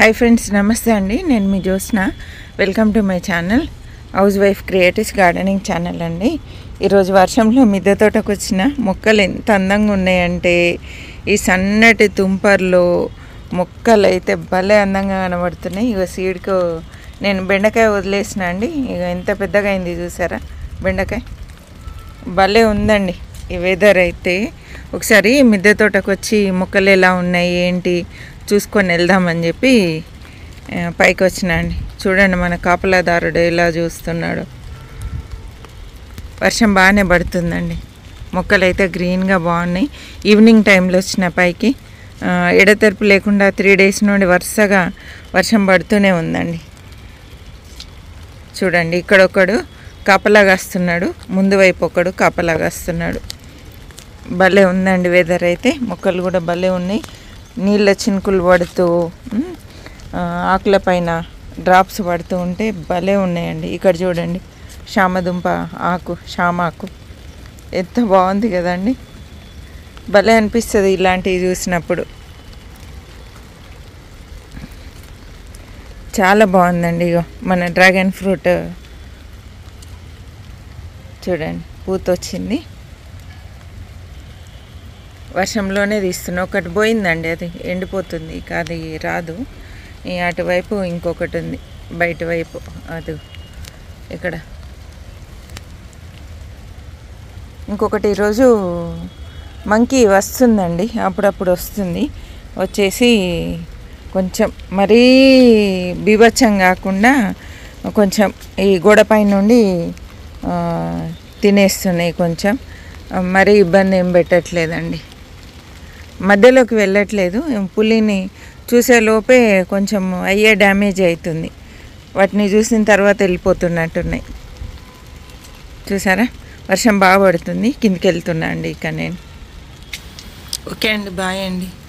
hi friends నమస్తే అండి నేను మీ Jyotsna welcome to my channel housewife creatives gardening channel అండి ఈరోజు వర్షంలో మిద్దె తోటకు వచ్చిన మొక్కలు ఎంత అందంగా ఉన్నాయంటే ఈ సన్నటి తుంపర్లో మొక్కలు అయితే భలే అందంగా కనబడుతున్నాయి ఇక సీడ్కు నేను బెండకాయ వదిలేసిన అండి ఇక ఎంత పెద్దగా అయింది చూసారా బెండకాయ భలే ఉందండి ఈ వెదర్ అయితే ఒకసారి మిద్దె తోటకు వచ్చి మొక్కలు ఎలా ఉన్నాయి ఏంటి చూసుకొని వెళ్దామని చెప్పి ఆ, పైకి వచ్చిన అండి చూడండి మన కాపలాదారుడు ఎలా చూస్తున్నాడు వర్షం బాగానే పడుతుందండి మొక్కలు అయితే గ్రీన్గా బాగున్నాయి ఈవినింగ్ టైంలో వచ్చిన పైకి ఆ, ఎడతెరిపి లేకుండా త్రీ డేస్ నుండి వరుసగా వర్షం పడుతూనే ఉందండి చూడండి ఇక్కడ ఒకడు కాపలాగా వస్తున్నాడు ముందు వైపు ఒకడు కాపలాగా వస్తున్నాడు భలే ఉందండి వెదర్ అయితే మొక్కలు కూడా భలే ఉన్నాయి నీళ్ళ చినుకులు పడుతూ ఉమ్, ఆ, ఆకుల పైన డ్రాప్స్ పడుతూ ఉంటే భలే ఉన్నాయండి ఇక్కడ చూడండి శామదుంప ఆకు శామాకు ఎంత బాగుంది కదండి భలే అనిపిస్తుంది ఇలాంటివి చూసినప్పుడు చాలా బాగుందండి ఇగో మన డ్రాగన్ ఫ్రూట్ చూడండి పూత వచ్చింది వర్షంలోనే తీస్తున్నా ఒకటి పోయిందండి అది ఎండిపోతుంది ఇక అది రాదు ఈ అటువైపు ఇంకొకటి ఉంది బయట వైపు అది ఇక్కడ ఇంకొకటి ఈరోజు మంకీ వస్తుందండి అప్పుడప్పుడు వస్తుంది వచ్చేసి కొంచెం మరీ బీభత్సం కాకుండా కొంచెం ఈ గోడపై నుండి ఆ, తినేస్తున్నాయి కొంచెం ఆ, మరీ ఇబ్బంది ఏం పెట్టట్లేదండి మధ్యలోకి వెళ్ళట్లేదు పులిని చూసే లోపే కొంచెం అయ్యే డ్యామేజ్ అవుతుంది వాటిని చూసిన తర్వాత వెళ్ళిపోతున్నట్టున్నాయి చూసారా వర్షం బాగా పడుతుంది కిందికి వెళ్తున్నా అండి ఇక నేను ఓకే అండి బాయ్ అండి